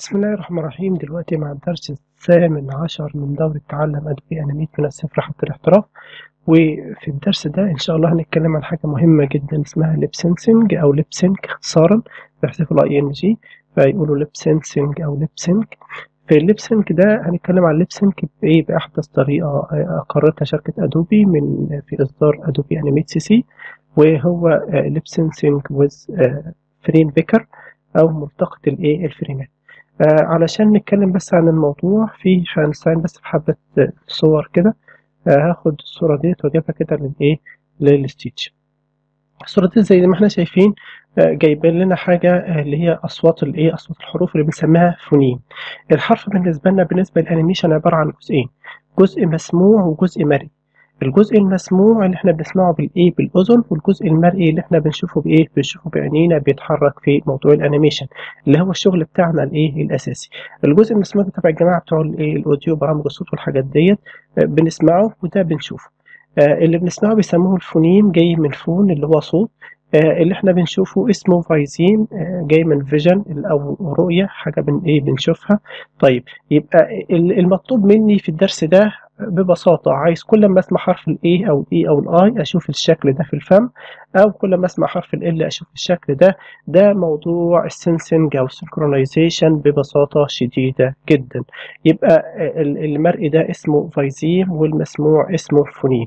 بسم الله الرحمن الرحيم دلوقتي مع الدرس الثامن عشر من دورة تعلم أدبي أنيميت من الصفر حتى الاحتراف وفي الدرس ده إن شاء الله هنتكلم عن حاجة مهمة جدا اسمها ليب سينسينج أو ليب سينك اختصارا بيحذفوا الاي ان جي فيقولوا ليب سينسينج أو ليب سينك في الليب سينك ده هنتكلم عن الليب سينك بإيه بأحدث طريقة أقرتها شركة أدوبي من في إصدار أدوبي أنيميت سي سي وهو ليب سينسينج ويز فريم بيكر أو ملتقط الإيه الفريمات آه علشان نتكلم بس عن الموضوع في هنستعين بس بحبة صور كده آه هاخد الصورة ديت واجيبها كده للايه للستيتش الصورة دي زي ما احنا شايفين آه جايبين لنا حاجة اللي هي أصوات الايه أصوات الحروف اللي بنسميها فونيم الحرف بالنسبة لنا بالنسبة للأنيميشن عبارة عن جزئين جزء مسموع وجزء مرئي الجزء المسموع اللي احنا بنسمعه بالايه بالاذن والجزء المرئي اللي احنا بنشوفه بايه بنشوفه بعينينا بيتحرك في موضوع الانيميشن اللي هو الشغل بتاعنا الايه الاساسي الجزء المسموع ده تبع الجماعه بتوع الايه الاوديو برامج الصوت والحاجات ديت بنسمعه وده بنشوفه اللي بنسمعه بيسموه الفونيم جاي من فون اللي هو صوت اللي احنا بنشوفه اسمه فايزيم جاي من فيجن او رؤيه حاجه بن ايه بنشوفها طيب يبقى المطلوب مني في الدرس ده ببساطة عايز كل ما اسمع حرف الاي او الاي او الاي اشوف الشكل ده في الفم او كل ما اسمع حرف ال اشوف الشكل ده ده موضوع السنسنج او السنكرونايزيشن ببساطة شديدة جدا يبقى المرئي ده اسمه فايزيم والمسموع اسمه فونيم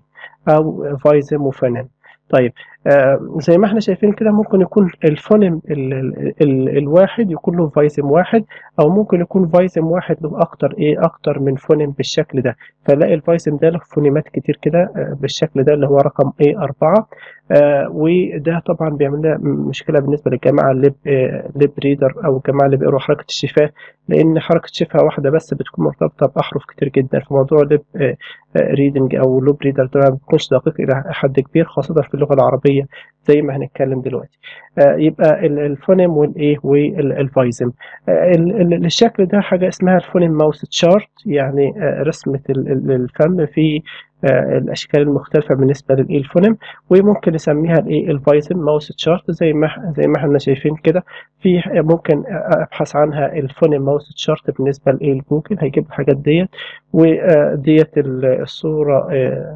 او فايزم وفنان طيب آه زي ما احنا شايفين كده ممكن يكون الفونيم ال ال ال الواحد يكون له فايزم واحد او ممكن يكون فايزم واحد له اكتر ايه اكتر من فونيم بالشكل ده فلاقي الفايزم ده له فونيمات كتير كده آه بالشكل ده اللي هو رقم ايه أربعة آه وده طبعا بيعمل لنا مشكله بالنسبه للجماعه اللي ليب ريدر او الجماعه اللي بيقروا حركه الشفاه لان حركه الشفاه واحده بس بتكون مرتبطه باحرف كتير جدا في موضوع ليب ريدنج او لوب ريدر ده ما بيكونش دقيق الى حد كبير خاصه في اللغه العربيه زي ما هنتكلم دلوقتي آه يبقى الفونيم والايه والفايزم آه الشكل ده حاجه اسمها الفونيم ماوس تشارت يعني آه رسمه الفم في الاشكال المختلفه بالنسبه للايه الفونيم وممكن نسميها الايه الفايزم ماوس تشارت زي ما زي ما احنا شايفين كده في ممكن ابحث عنها الفونيم ماوس تشارت بالنسبه لايه جوجل هيجيب الحاجات ديت وديت الصوره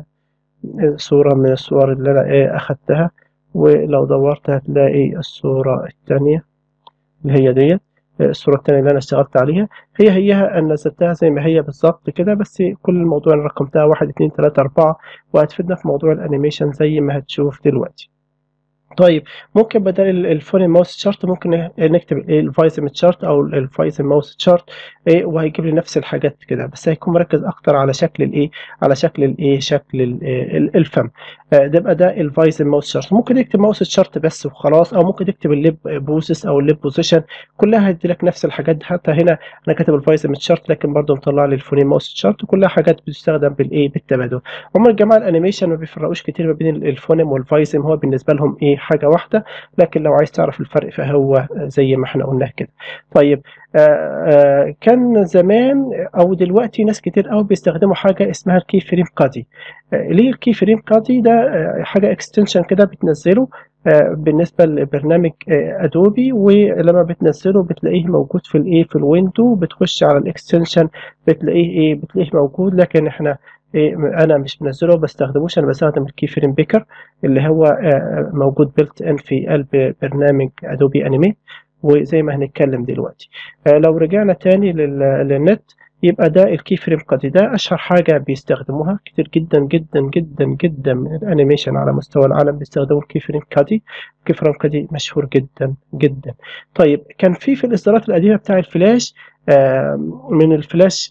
صوره من الصور اللي انا ايه اخدتها ولو دورت هتلاقي الصورة الثانية اللي هي ديت الصورة الثانية اللي أنا اشتغلت عليها هي هيها أنا نزلتها زي ما هي بالظبط كده بس كل الموضوع أنا رقمتها واحد اتنين تلاتة أربعة وهتفيدنا في موضوع الأنيميشن زي ما هتشوف دلوقتي. طيب ممكن بدل الفونيم ماوس تشارت ممكن نكتب الفايزم تشارت او الفايزم ماوس تشارت ايه وهيجيب لي نفس الحاجات كده بس هيكون مركز اكتر على شكل الايه على شكل الايه شكل الفم ده يبقى ده الفايزم ماوس تشارت ممكن يكتب ماوس تشارت بس وخلاص او ممكن تكتب الليب بروسيس او الليب بوزيشن كلها هتدي لك نفس الحاجات حتى هنا انا كاتب الفايزم تشارت لكن برضه مطلع لي الفونيم ماوس تشارت كلها حاجات بتستخدم بالايه بالتبادل هم الجماعه الانيميشن ما بيفرقوش كتير ما بين الفونيم والفايزم هو بالنسبه لهم ايه حاجه واحده لكن لو عايز تعرف الفرق فهو زي ما احنا قلنا كده طيب آآ آآ كان زمان او دلوقتي ناس كتير قوي بيستخدموا حاجه اسمها الكي فريم كادي ليه الكي فريم كادي ده حاجه اكستنشن كده بتنزله بالنسبه لبرنامج ادوبي ولما بتنزله بتلاقيه موجود في الايه في الويندو بتخش على الاكستنشن بتلاقيه ايه بتلاقيه موجود لكن احنا إيه انا مش منزله بستخدموش انا بستخدم الكي فريم بيكر اللي هو موجود بيلت ان في قلب برنامج ادوبي انيميت وزي ما هنتكلم دلوقتي لو رجعنا تاني للنت يبقى ده الكي فريم كادي ده اشهر حاجه بيستخدموها كتير جدا جدا جدا جدا من الانيميشن على مستوى العالم بيستخدموا الكي فريم كادي الكي فريم كادي مشهور جدا جدا طيب كان في في الاصدارات القديمه بتاع الفلاش من الفلاش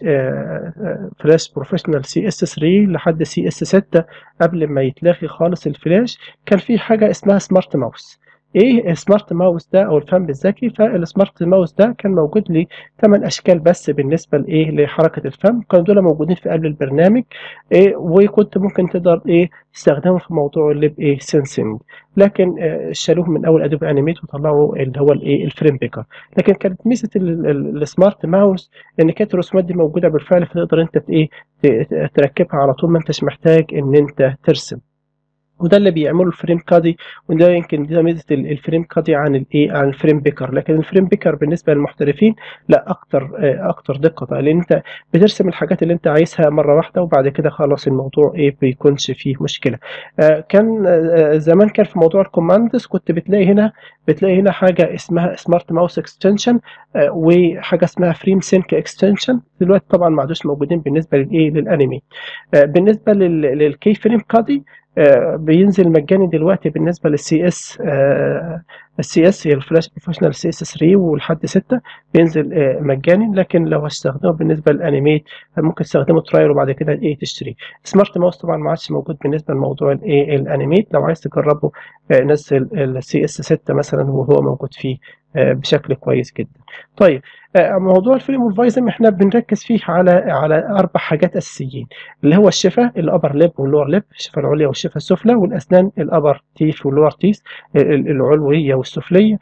فلاش بروفيشنال سي اس 3 لحد سي اس 6 قبل ما يتلغي خالص الفلاش كان في حاجه اسمها سمارت ماوس ايه سمارت ماوس ده او الفم الذكي فالسمارت ماوس ده كان موجود لي 8 اشكال بس بالنسبه لايه لحركه الفم كانوا دول موجودين في قلب البرنامج إيه وكنت ممكن تقدر ايه تستخدمهم في موضوع الليب ايه سينسينج لكن آه شالوه من اول ادوبي انيميت وطلعوا اللي هو الايه الفريم بيكر لكن كانت ميزه السمارت ماوس ان كانت الرسومات دي موجوده بالفعل فتقدر انت ايه تركبها على طول ما انتش محتاج ان انت ترسم وده اللي بيعمله الفريم كادي وده يمكن ده ميزه الفريم كادي عن الايه عن الفريم بيكر لكن الفريم بيكر بالنسبه للمحترفين لا اكتر اكتر دقه بقى لان انت بترسم الحاجات اللي انت عايزها مره واحده وبعد كده خلاص الموضوع ايه بيكونش فيه مشكله كان زمان كان في موضوع الكوماندز كنت بتلاقي هنا بتلاقي هنا حاجه اسمها سمارت ماوس اكستنشن وحاجه اسمها فريم سينك اكستنشن دلوقتي طبعا ما عادوش موجودين بالنسبه للايه للانمي بالنسبه للكي فريم كادي بينزل مجاني دلوقتي بالنسبه للسي اس السي اس هي الفلاش بروفيشنال سي اس 3 ولحد 6 بينزل مجاني لكن لو هستخدمه بالنسبه للانيميت ممكن تستخدمه ترايل وبعد كده ايه تشتري سمارت ماوس طبعا ما عادش موجود بالنسبه لموضوع الايه الانيميت لو عايز تجربه نزل السي اس 6 مثلا وهو موجود فيه بشكل كويس جدا طيب موضوع الفريم والفايزم احنا بنركز فيه على على اربع حاجات اساسيين اللي هو الشفه الابر ليب واللور ليب الشفه العليا والشفه السفلى والاسنان الابر تيث واللور تيث العلويه والسفليه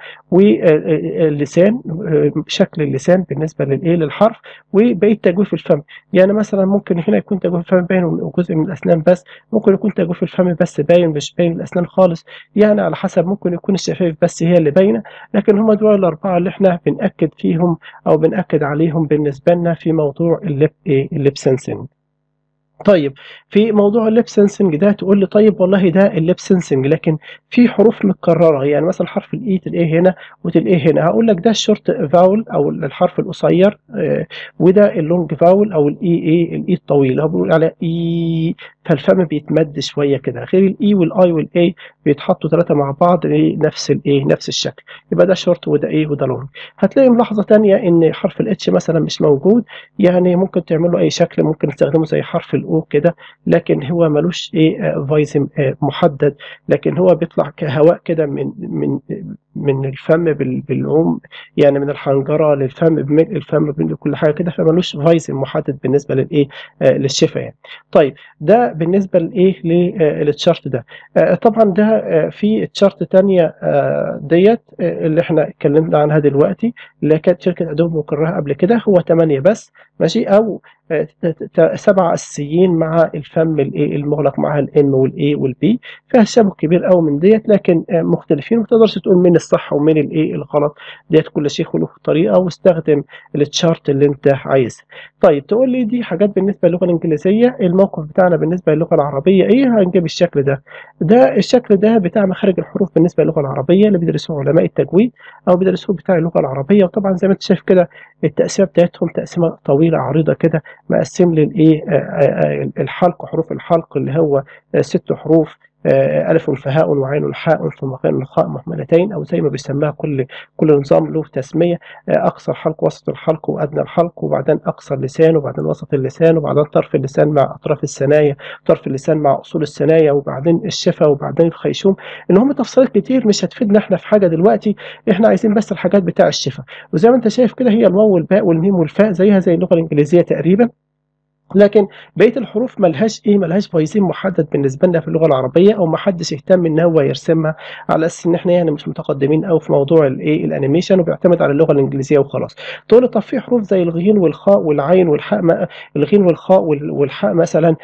واللسان شكل اللسان بالنسبه للايه للحرف وبقيه تجويف الفم يعني مثلا ممكن هنا يكون تجويف الفم باين وجزء من الاسنان بس ممكن يكون تجويف الفم بس باين مش باين الاسنان خالص يعني على حسب ممكن يكون الشفايف بس هي اللي باينه لكن هم دول الاربعه اللي احنا بناكد فيهم او بناكد عليهم بالنسبه لنا في موضوع الليب ايه الليب سنسنج طيب في موضوع الليب سنسنج ده تقول لي طيب والله ده الليب سنسنج لكن في حروف متكرره يعني مثلا حرف الاي تلاقيه هنا وتلاقيه هنا هقول لك ده الشورت فاول او الحرف القصير آه وده اللونج فاول او الاي اي الاي الطويل هو بيقول على اي فالفم بيتمد شويه كده غير الاي والاي والاي بيتحطوا ثلاثه مع بعض نفس الايه نفس الشكل يبقى ده شورت وده ايه وده لونج هتلاقي ملاحظه ثانيه ان حرف الاتش مثلا مش موجود يعني ممكن تعمل له اي شكل ممكن تستخدمه زي حرف الاو كده لكن هو ملوش ايه فايزم محدد لكن هو بيطلع كهواء كده من من من الفم بالعوم يعني من الحنجره للفم بملء الفم بكل حاجه كده فملوش فايزم محدد بالنسبه للايه آه للشفه يعني طيب ده بالنسبه لايه للتشارت ده آه طبعا ده آه في تشارت ثانيه ديت اللي احنا اتكلمنا عنها دلوقتي اللي كانت شركه ادوب مقررها قبل كده هو 8 بس ماشي او سبعة أساسيين مع الفم الايه المغلق معها الام والاي والبي فيها تشابه كبير قوي من ديت لكن مختلفين ما تقدرش تقول مين الصح ومين الايه الغلط ديت كل شيخ وله طريقه واستخدم التشارت اللي انت عايزها طيب تقول لي دي حاجات بالنسبه للغه الانجليزيه الموقف بتاعنا بالنسبه للغه العربيه ايه هنجيب الشكل ده ده الشكل ده بتاع مخارج الحروف بالنسبه للغه العربيه اللي بيدرسوه علماء التجويد او بيدرسوه بتاع اللغه العربيه وطبعا زي ما انت شايف كده التقسيمه بتاعتهم تقسيمه طويله عريضه كده مقسم لي الايه الحلق حروف الحلق اللي هو ست حروف ألف فهاء وعين حاء ثم غين خاء مهملتين أو زي ما بيسميها كل كل نظام له تسمية أقصى الحلق وسط الحلق وأدنى الحلق وبعدين أقصى اللسان وبعدين وسط اللسان وبعدين طرف اللسان مع أطراف الثنايا طرف اللسان مع أصول الثنايا وبعدين الشفة وبعدين الخيشوم إن هم تفصيلات كتير مش هتفيدنا إحنا في حاجة دلوقتي إحنا عايزين بس الحاجات بتاع الشفة وزي ما أنت شايف كده هي الواو والباء والميم والفاء زيها زي اللغة الإنجليزية تقريبا لكن بقيه الحروف ملهاش ايه ملهاش فايزين محدد بالنسبه لنا في اللغه العربيه او ما حدش يهتم ان هو يرسمها على اساس ان احنا يعني مش متقدمين قوي في موضوع الايه الانيميشن وبيعتمد على اللغه الانجليزيه وخلاص تقول لي طب في حروف زي الغين والخاء والعين والحاء ما الغين والخاء والحاء مثلا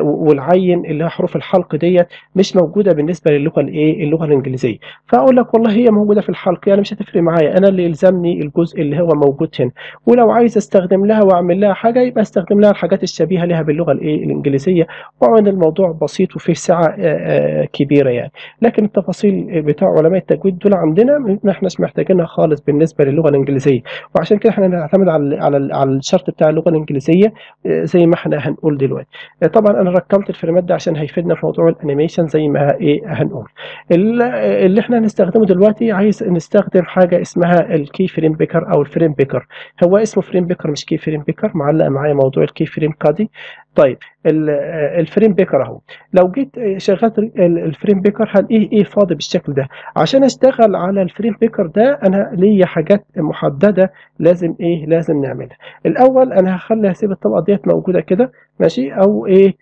والعين اللي هي حروف الحلق ديت مش موجوده بالنسبه للغه الايه اللغه الانجليزيه فاقول لك والله هي موجوده في الحلق يعني مش هتفرق معايا انا اللي يلزمني الجزء اللي هو موجود هنا ولو عايز استخدم لها واعمل لها حاجه يبقى استخدم لها الحاجات الشبيهه لها باللغه الايه الانجليزيه وعن الموضوع بسيط وفيه سعه كبيره يعني لكن التفاصيل بتاع علماء التجويد دول عندنا ما احناش محتاجينها خالص بالنسبه للغه الانجليزيه وعشان كده احنا نعتمد على على على الشرط بتاع اللغه الانجليزيه زي ما احنا هنقول دلوقتي طبعا انا رقمت الفريمات ده عشان هيفيدنا في موضوع الانيميشن زي ما ايه هنقول اللي احنا هنستخدمه دلوقتي عايز نستخدم حاجه اسمها الكي فريم بيكر او الفريم بيكر هو اسمه فريم بيكر مش كي فريم بيكر معلق معايا موضوع الكي فريم كادي طيب الفريم بيكر اهو لو جيت شغلت الفريم بيكر هلاقيه ايه فاضي بالشكل ده عشان اشتغل على الفريم بيكر ده انا ليا حاجات محدده لازم ايه لازم نعملها الاول انا هخلي هسيب الطبقه ديت موجوده كده ماشي او ايه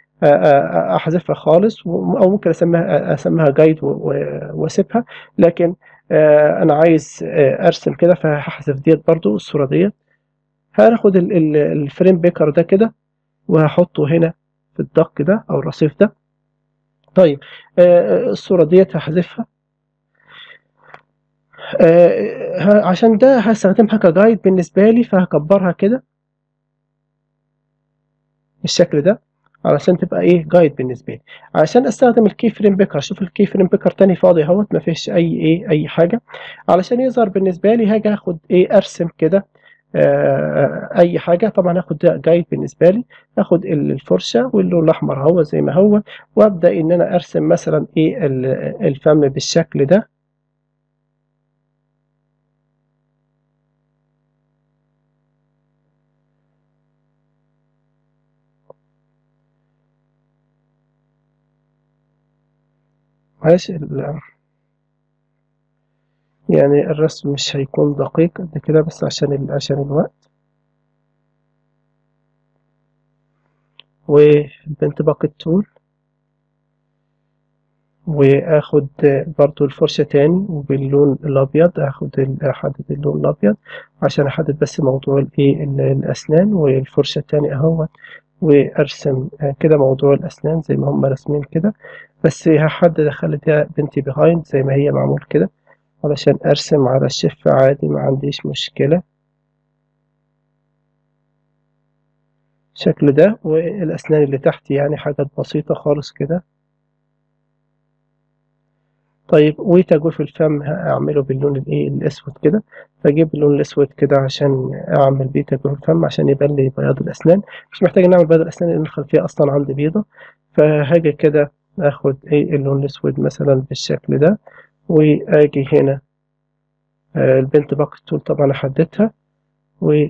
احذفها خالص او ممكن اسميها اسميها جايد واسيبها لكن انا عايز ارسم كده فهحذف ديت برضو الصوره ديت هناخد الفريم بيكر ده كده وهحطه هنا في الدق ده او الرصيف ده طيب آه، الصورة ديت هحذفها آه، ه- عشان ده هستخدمها كجايد بالنسبة لي فهكبرها كده بالشكل ده علشان تبقى ايه جايد بالنسبة لي علشان استخدم الكي فريم بيكر شوف الكي فريم بيكر تاني فاضي اهوت مفيش اي ايه اي حاجة علشان يظهر بالنسبة لي هاجي اخد ايه ارسم كده آه، اي حاجة طبعا هاخد ده جايد بالنسبة لي اخد الفرشة واللون الاحمر هو زي ما هو وابدأ ان انا ارسم مثلا ايه ال- الفم بالشكل ده معلش ال- يعني الرسم مش هيكون دقيق قد كده بس عشان ال- عشان الوقت والبنت باكت تول واخد برضو الفرشة تاني وباللون الابيض اخد ال- احدد اللون الابيض عشان احدد بس موضوع الايه ال- الاسنان والفرشة التاني اهوت وارسم آه، كده موضوع الاسنان زي ما هم راسمين كده بس هحدد اخلي ده بنتي بيهايند زي ما هي معمول كده علشان ارسم على الشفة عادي ما عنديش مشكلة الشكل ده والاسنان اللي تحت يعني حاجات بسيطة خالص كده طيب وتجويف الفم هعمله باللون الايه الاسود كده فاجيب اللون الاسود كده عشان اعمل بيه تجويف الفم عشان يبان لي بياض الاسنان مش محتاج نعمل بياض الاسنان لان الخلفيه اصلا عندي بيضه فهاجي كده اخد ايه اللون الاسود مثلا بالشكل ده واجي هنا آه، البنت باكت تول طبعا احددها و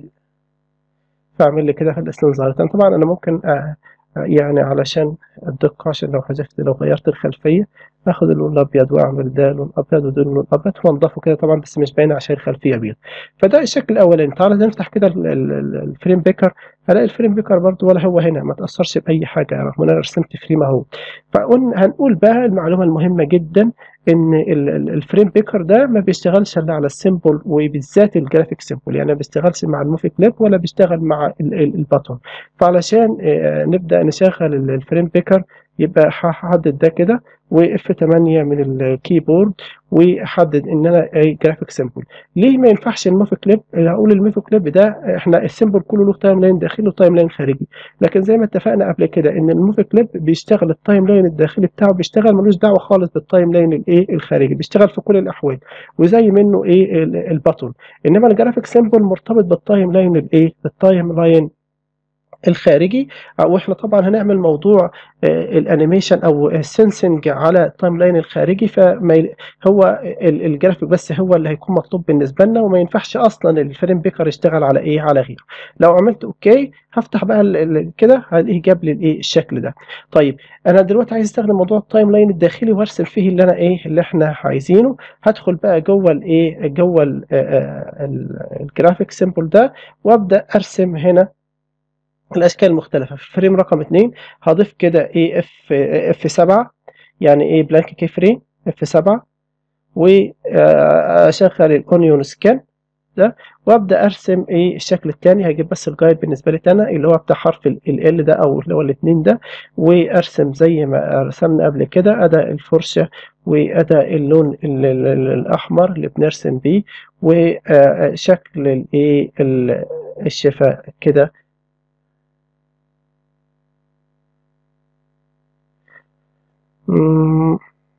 فاعمل لي كده خلي الاسنان ظاهرتين طبعا انا ممكن آه، يعني علشان الدقة عشان لو حذفت لو غيرت الخلفية اخد اللون الابيض واعمل ده لون ابيض وده لون ابيض وانضفه كده طبعا بس مش باين عشان الخلفية ابيض فده الشكل الاولاني تعالى نفتح كده ال- ال- ال- الفريم بيكر هلاقي الفريم بيكر برضو ولا هو هنا ما تأثرش بأي حاجة رغم ان انا رسمت فريم اهو فقلنا هنقول بقى المعلومة المهمة جدا ان ال- ال- الفريم بيكر ده ما بيشتغلش الا على السيمبل وبالذات الجرافيك سيمبل يعني ما بيشتغلش مع الموفي كليب ولا بيشتغل مع ال- ال- الباتون فعلشان آه، نبدأ نشغل ال- الفريم بيكر يبقى هحدد ده كده واف 8 من الكيبورد واحدد ان انا اي جرافيك سيمبل ليه ما ينفعش الموفي كليب هقول الموفي كليب ده احنا السيمبل كله له تايم لاين داخلي وتايم لاين خارجي لكن زي ما اتفقنا قبل كده ان الموفي كليب بيشتغل التايم لاين الداخلي بتاعه بيشتغل ملوش دعوه خالص بالتايم لاين الايه الخارجي بيشتغل في كل الاحوال وزي منه ايه ال- الباتون انما الجرافيك سيمبل مرتبط بالتايم لاين الايه التايم لاين الخارجي واحنا طبعا هنعمل موضوع آه، الانيميشن او السنسنج على التايم لاين الخارجي فما ي- هو ال- الجرافيك بس هو اللي هيكون مطلوب بالنسبه لنا وما ينفعش اصلا الفريم بيكر يشتغل على ايه على غيره لو عملت اوكي هفتح بقى ال- ال- كده هلاقيه جاب لي الايه الشكل ده طيب انا دلوقتي عايز استخدم موضوع التايم لاين الداخلي وارسم فيه اللي انا ايه اللي احنا عايزينه هدخل بقى جوه الايه جوه ال- آه، آه، ال- الجرافيك سيمبل ده وابدا ارسم هنا الاشكال المختلفه في الفريم رقم 2 هضيف كده ايه اف اف 7 يعني ايه بلانك كي فريم اف 7 واشغل الاونيون سكان ده وابدا ارسم ايه الشكل الثاني هجيب بس الجايد بالنسبه لي انا اللي هو بتاع حرف ال ده او اللي هو الاثنين ده وارسم زي ما رسمنا قبل كده اداء الفرشه واداء اللون ال- ال- ال- الاحمر اللي بنرسم بيه وشكل الايه ال- الشفاء كده مم،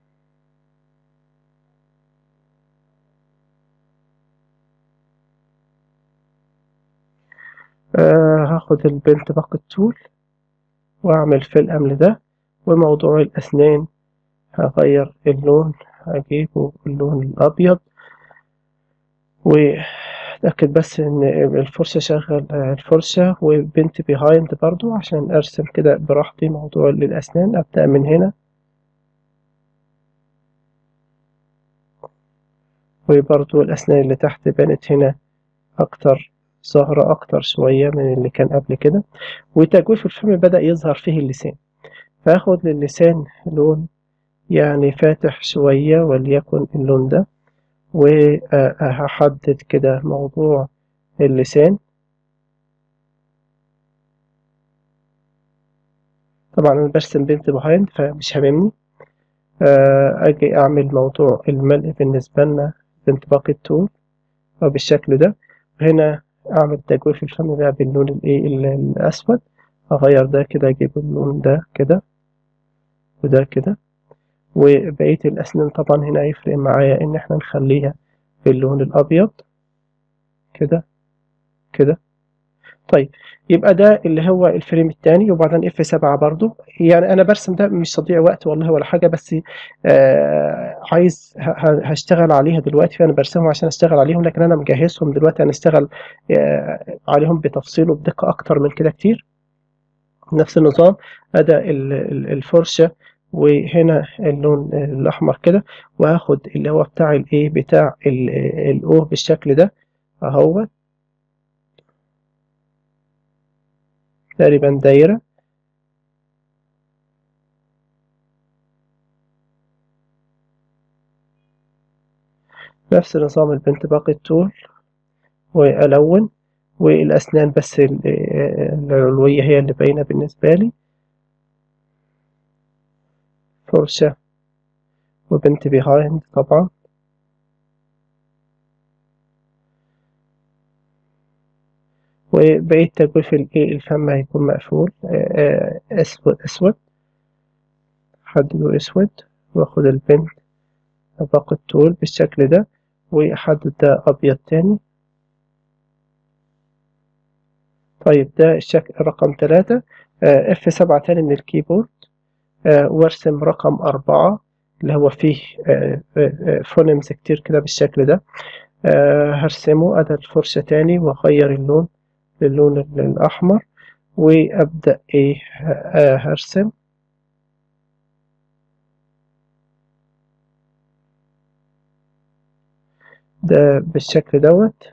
آه هاخد البنت باكت تول واعمل في الامل ده وموضوع الاسنان هغير اللون هجيبه اللون الابيض واتاكد بس ان الفرشه شغل آه، الفرشه وبنت بيهايند برضو عشان ارسم كده براحتي موضوع الاسنان ابدا من هنا وبرضو الاسنان اللي تحت بانت هنا اكتر ظاهرة أكتر شوية من اللي كان قبل كده وتجويف الفم بدأ يظهر فيه اللسان فاخد للسان لون يعني فاتح شوية وليكن اللون ده وهحدد كده موضوع اللسان طبعا أنا برسم بنت بهايند فمش هاممني آه، أجي أعمل موضوع الملء بالنسبة لنا بانطباق التول أو بالشكل ده هنا أعمل تجويف الفم بقى باللون الإيه الأسود أغير ده كده أجيب اللون ده كده وده كده وبقية الأسنان طبعا هنا هيفرق معايا إن إحنا نخليها باللون الأبيض كده كده طيب يبقى ده اللي هو الفريم الثاني وبعدين اف 7 برضو يعني انا برسم ده مش تضييع وقت والله ولا حاجه بس آه عايز هشتغل عليها دلوقتي فانا برسمهم عشان اشتغل عليهم لكن انا مجهزهم دلوقتي هنشتغل آه عليهم بتفصيل وبدقه اكتر من كده كتير نفس النظام ادى الفرشه وهنا اللون الاحمر كده وهاخد اللي هو بتاع الايه بتاع الاو بالشكل ده اهو تقريبا دايرة نفس نظام البنت باقي الطول وألون والأسنان بس العلوية هي اللي باينة بالنسبة لي فرشة وبنت بيهايند طبعا وبقية تجويف الفم هيكون مقفول أسود أسود حدده أسود وآخد البنت باقي الطول بالشكل ده وأحدد ده أبيض تاني طيب ده الشكل رقم تلاتة اف سبعة تاني من الكيبورد وارسم رقم أربعة اللي هو فيه فونيمز كتير كده بالشكل ده هرسمه أدى الفرشة تاني وأغير اللون للون الأحمر وأبدأ إيه هرسم ده بالشكل دوت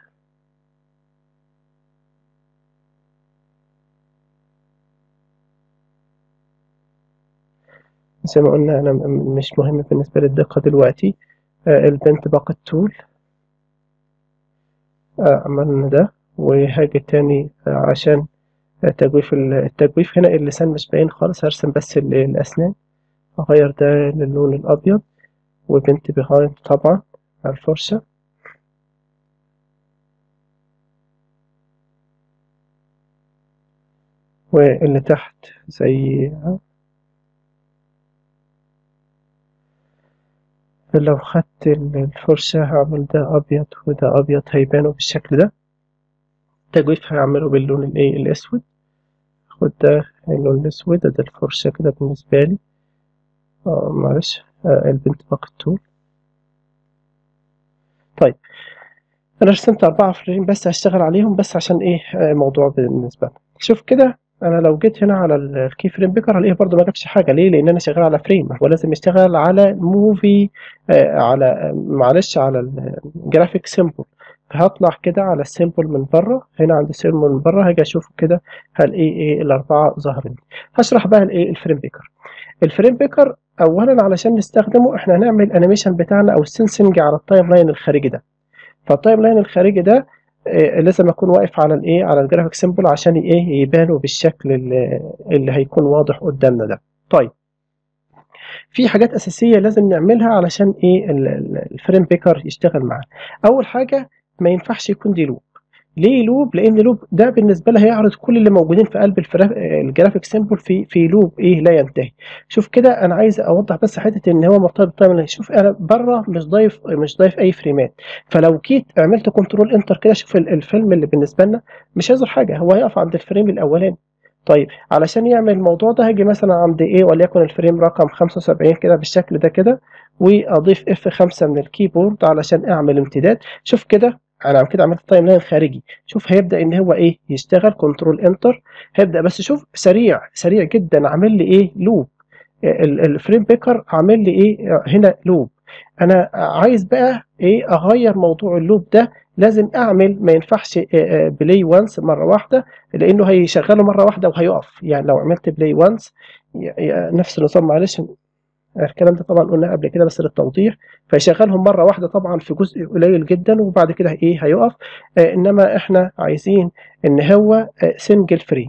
زي ما قلنا أنا مش مهم بالنسبة للدقة دلوقتي البنت باقي الطول عملنا ده وهاجي تاني عشان تجويف التجويف هنا اللسان مش باين خالص هرسم بس الأسنان أغير ده للون الأبيض وبنت بيهايند طبعا على الفرشة واللي تحت زيها لو خدت الفرشة هعمل ده أبيض وده أبيض هيبانوا بالشكل ده التجويف هعمله باللون الايه الأسود خد ده اللون الأسود ده الفرشة كده بالنسبة لي اه معلش آه البنت باقي الطول طيب أنا رسمت أربعة فريم بس هشتغل عليهم بس عشان إيه آه موضوع بالنسبة لنا شوف كده انا لو جيت هنا على الكي فريم بيكر هلاقيه برضه ما جابش حاجه ليه لان انا شغال على فريم هو لازم يشتغل على موفي آه على معلش على الجرافيك سيمبل هطلع كده على السيمبل من بره هنا عند السيمبل من بره هاجي اشوف كده هلاقي ايه الاربعه ظاهرين هشرح بقى الايه الفريم بيكر الفريم بيكر اولا علشان نستخدمه احنا هنعمل الانيميشن بتاعنا او السنسنج على التايم لاين الخارجي ده فالتايم لاين الخارجي ده إيه لازم اكون واقف على الايه على الجرافيك سيمبل عشان ايه يبانوا بالشكل اللي, اللي هيكون واضح قدامنا ده طيب في حاجات اساسيه لازم نعملها علشان ايه الفريم بيكر يشتغل معانا اول حاجه ما ينفعش يكون دي لوب ليه لوب لان لوب ده بالنسبه لي هيعرض كل اللي موجودين في قلب الجرافيك سيمبل في في لوب ايه لا ينتهي شوف كده انا عايز اوضح بس حته ان هو مرتبط بالتايم شوف انا بره مش ضايف مش ضايف اي فريمات فلو جيت عملت كنترول انتر كده شوف الفيلم اللي بالنسبه لنا مش هيظهر حاجه هو هيقف عند الفريم الاولاني طيب علشان يعمل الموضوع ده هاجي مثلا عند ايه وليكن الفريم رقم 75 كده بالشكل ده كده واضيف اف 5 من الكيبورد علشان اعمل امتداد شوف كده انا كده عملت تايم لاين خارجي شوف هيبدا ان هو ايه يشتغل كنترول انتر هيبدا بس شوف سريع سريع جدا عامل لي ايه لوب الفريم بيكر عامل لي ايه هنا لوب انا عايز بقى ايه اغير موضوع اللوب ده لازم اعمل ما ينفعش بلاي وانس مره واحده لانه هيشغله مره واحده وهيقف يعني لو عملت بلاي وانس نفس النظام معلش الكلام ده طبعا قلنا قبل كده بس للتوضيح فيشغلهم مره واحده طبعا في جزء قليل جدا وبعد كده ايه هيقف آه انما احنا عايزين ان هو آه سنجل فريم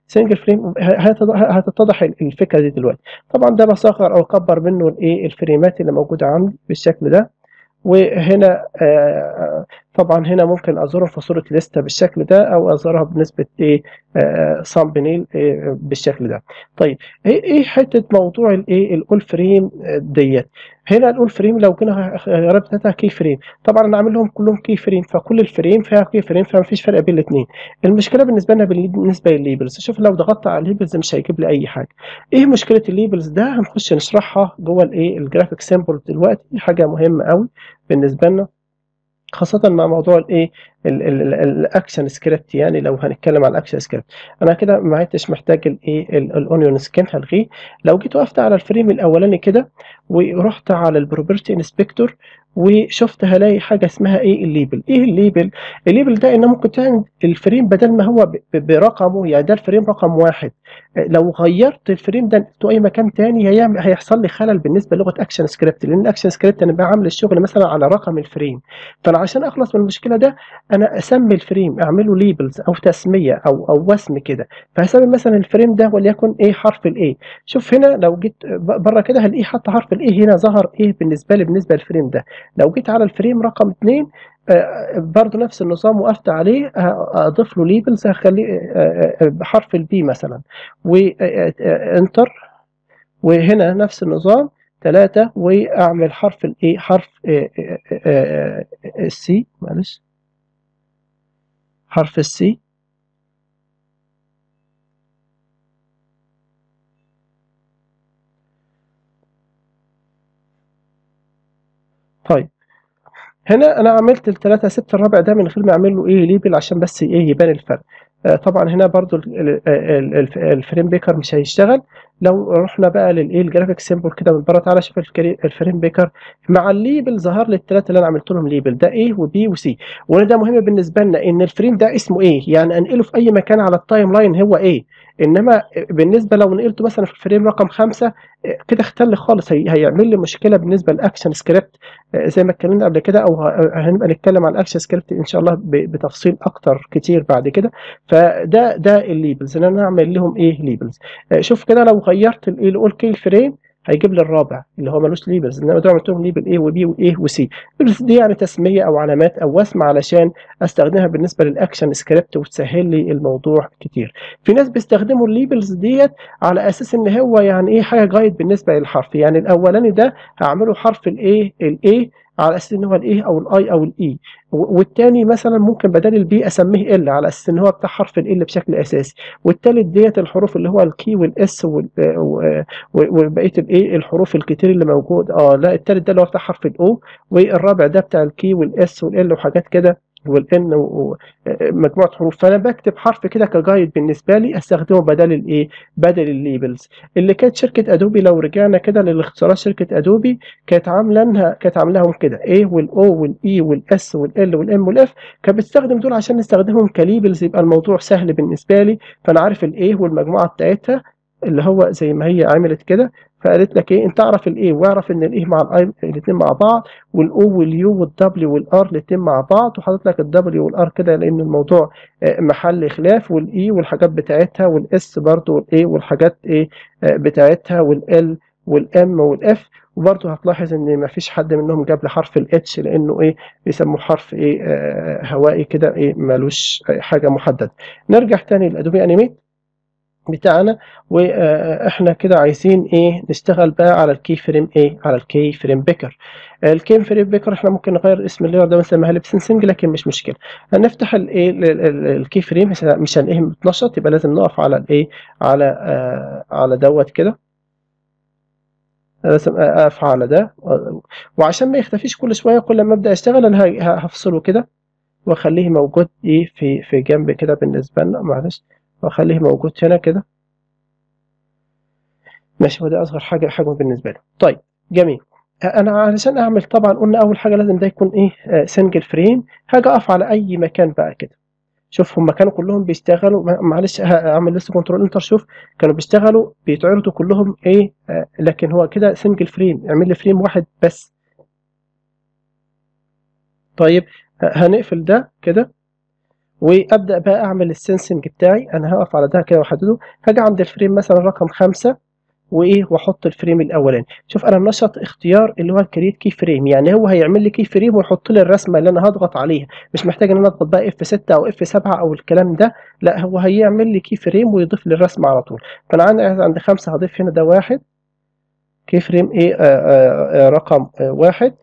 سنجل فريم هتتضح الفكره دي دلوقتي طبعا ده بصغر او اكبر منه الايه الفريمات اللي موجوده عندي بالشكل ده وهنا طبعا هنا ممكن ازورهم في صوره لسته بالشكل ده او ازورها بنسبه ايه سامبنيل بالشكل ده طيب ايه حته موضوع الايه الاول فريم ديت هنا الاول فريم لو جينا الغراب بتاعتها كي فريم طبعا انا عامل لهم كلهم كي فريم فكل الفريم فيها كي فريم فما فيش فرق بين الاثنين المشكله بالنسبه لنا بالنسبه للليبلز شوف لو ضغطت على الليبلز مش هيجيب لي اي حاجه ايه مشكله الليبلز ده هنخش نشرحها جوه الايه الجرافيك سيمبل دلوقتي حاجه مهمه قوي بالنسبه لنا خاصة مع موضوع الايه الاكشن سكريبت يعني لو هنتكلم على الاكشن سكريبت انا كده ما عدتش محتاج الايه الاونيون سكين هلغيه لو جيت وقفت على الفريم الاولاني كده ورحت على البروبرتي انسبكتور وشفت هلاقي حاجه اسمها ايه الليبل ايه الليبل الليبل ده ان ممكن تعمل الفريم بدل ما هو برقمه يعني ده الفريم رقم واحد لو غيرت الفريم ده في اي مكان تاني هيعمل هيحصل لي خلل بالنسبه للغه اكشن سكريبت لان الاكشن سكريبت انا بعمل الشغل مثلا على رقم الفريم فانا عشان اخلص من المشكله ده انا اسمي الفريم اعمله ليبلز او تسميه او او وسم كده فهسمي مثلا الفريم ده وليكن ايه حرف الايه شوف هنا لو جيت بره كده هلاقيه حتى حرف الايه هنا ظهر ايه بالنسبه لي بالنسبه للفريم ده لو جيت على الفريم رقم 2 برضه نفس النظام وقفت عليه اضيف له ليبلز هخليه بحرف البي مثلا وانتر وهنا نفس النظام ثلاثة واعمل حرف الايه حرف السي معلش حرف السي طيب هنا انا عملت الثلاثة سبت الرابع ده من غير ما اعمل له ايه ليبل عشان بس ايه يبان الفرق آه طبعا هنا برضو الفريم بيكر مش هيشتغل لو رحنا بقى للايه الجرافيك سيمبل كده من بره تعالى شوف الفريم بيكر مع الليبل ظهر لي الثلاثه اللي انا عملت لهم ليبل ده A وبي وسي وهنا ده مهم بالنسبه لنا ان الفريم ده اسمه ايه يعني انقله في اي مكان على التايم لاين هو ايه انما بالنسبه لو نقلته مثلا في الفريم رقم خمسة كده اختل خالص هي هيعمل لي مشكله بالنسبه للاكشن سكريبت زي ما اتكلمنا قبل كده او هنبقى نتكلم عن الاكشن سكريبت ان شاء الله بتفصيل اكتر كتير بعد كده فده ده الليبلز ان انا اعمل لهم ايه ليبلز شوف كده لو غيرت الاول كي فريم هيجيب لي الرابع اللي هو ملوش ليبلز انما دول عملت لهم ليبل ايه وبي وايه وسي الليبلز دي يعني تسميه او علامات او وسم علشان استخدمها بالنسبه للاكشن سكريبت وتسهل لي الموضوع كتير في ناس بيستخدموا الليبلز ديت على اساس ان هو يعني ايه حاجه جايد بالنسبه للحرف يعني الاولاني ده هعمله حرف الايه الايه على اساس ان هو الايه او الاي او الاي والتاني مثلا ممكن بدل البي اسميه ال على اساس ان هو بتاع حرف ال بشكل اساسي والتالت ديت الحروف اللي هو الكي والاس وبقيه الايه الحروف الكتير اللي موجود اه لا التالت ده اللي هو بتاع حرف الاو والرابع ده بتاع الكي والاس والال وحاجات كده والان ومجموعه حروف فانا بكتب حرف كده كجايد بالنسبه لي استخدمه بدل الايه بدل الليبلز اللي كانت شركه ادوبي لو رجعنا كده للاختصارات شركه ادوبي كانت عامله لها كانت عاملاهم كده A والاو والاي والاس والال والام والاف كانت بتستخدم دول عشان نستخدمهم كليبلز يبقى الموضوع سهل بالنسبه لي فانا عارف الايه والمجموعه بتاعتها اللي هو زي ما هي عملت كده فقالت لك ايه انت اعرف الايه واعرف ان الايه مع الاي الاثنين مع بعض والاو واليو والدبليو والار الاثنين مع بعض وحاطط لك الدبليو والار كده لان الموضوع محل خلاف والاي والحاجات بتاعتها والاس برضو والايه والحاجات ايه بتاعتها والال والام والاف وبرضه هتلاحظ ان ما فيش حد منهم جاب لي حرف الاتش لانه ايه بيسموه حرف ايه آه هوائي كده ايه مالوش حاجه محدده نرجع تاني لادوبي انيميت بتاعنا واحنا كده عايزين ايه نشتغل بقى على الكي فريم ايه على الكي فريم بيكر الكي فريم بيكر احنا ممكن نغير اسم اللير ده ونسميها لبسنسنج لكن مش مشكله هنفتح الايه الكي فريم مش هنلاقيه متنشط يبقى لازم نقف على الايه على آه على دوت كده لازم اقف على ده وعشان ما يختفيش كل شويه كل ما ابدا اشتغل انا هفصله كده واخليه موجود ايه في في جنب كده بالنسبه لنا معلش واخليه موجود هنا كده ماشي هو ده اصغر حاجه حجم بالنسبه له طيب جميل انا علشان اعمل طبعا قلنا اول حاجه لازم ده يكون ايه سنجل فريم هاجي اقف على اي مكان بقى كده شوف هم كانوا كلهم بيشتغلوا معلش هعمل لسه كنترول انتر شوف كانوا بيشتغلوا بيتعرضوا كلهم ايه آه لكن هو كده سنجل فريم اعمل لي فريم واحد بس طيب هنقفل ده كده وابدا بقى اعمل السنسنج بتاعي انا هقف على ده كده واحدده هاجي عند الفريم مثلا رقم خمسة وايه واحط الفريم الاولاني شوف انا نشط اختيار اللي هو الكريت كي فريم يعني هو هيعمل لي كي فريم ويحط لي الرسمه اللي انا هضغط عليها مش محتاج ان انا اضغط بقى اف 6 او اف 7 او الكلام ده لا هو هيعمل لي كي فريم ويضيف لي الرسمه على طول فانا عندي عند خمسة هضيف هنا ده واحد كي فريم ايه آآ آآ رقم آآ واحد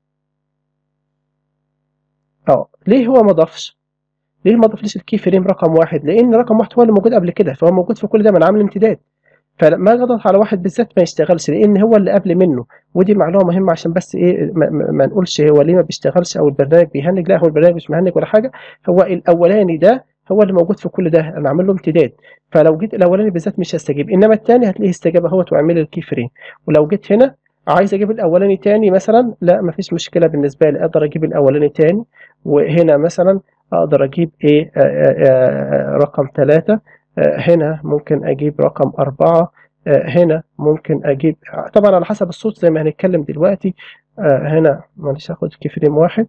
اه ليه هو ما ضافش ليه ما ضافليش الكي فريم رقم واحد لان رقم واحد هو اللي موجود قبل كده فهو موجود في كل ده ما انا عامل امتداد فلما اجي اضغط على واحد بالذات ما يشتغلش لان هو اللي قبل منه ودي معلومه مهمه عشان بس ايه ما, ما نقولش هو ليه ما بيشتغلش او البرنامج بيهنج لا هو البرنامج مش مهنج ولا حاجه هو الاولاني ده هو اللي موجود في كل ده انا عامل له امتداد فلو جيت الاولاني بالذات مش هستجيب انما الثاني هتلاقيه استجاب اهوت واعمل لي الكي فريم ولو جيت هنا عايز اجيب الاولاني تاني مثلا لا مفيش مشكله بالنسبه لي اقدر اجيب الاولاني تاني وهنا مثلا اقدر اجيب ايه آآ آآ رقم ثلاثة هنا ممكن اجيب رقم أربعة هنا ممكن اجيب طبعا على حسب الصوت زي ما هنتكلم دلوقتي هنا معلش هاخد كفريم واحد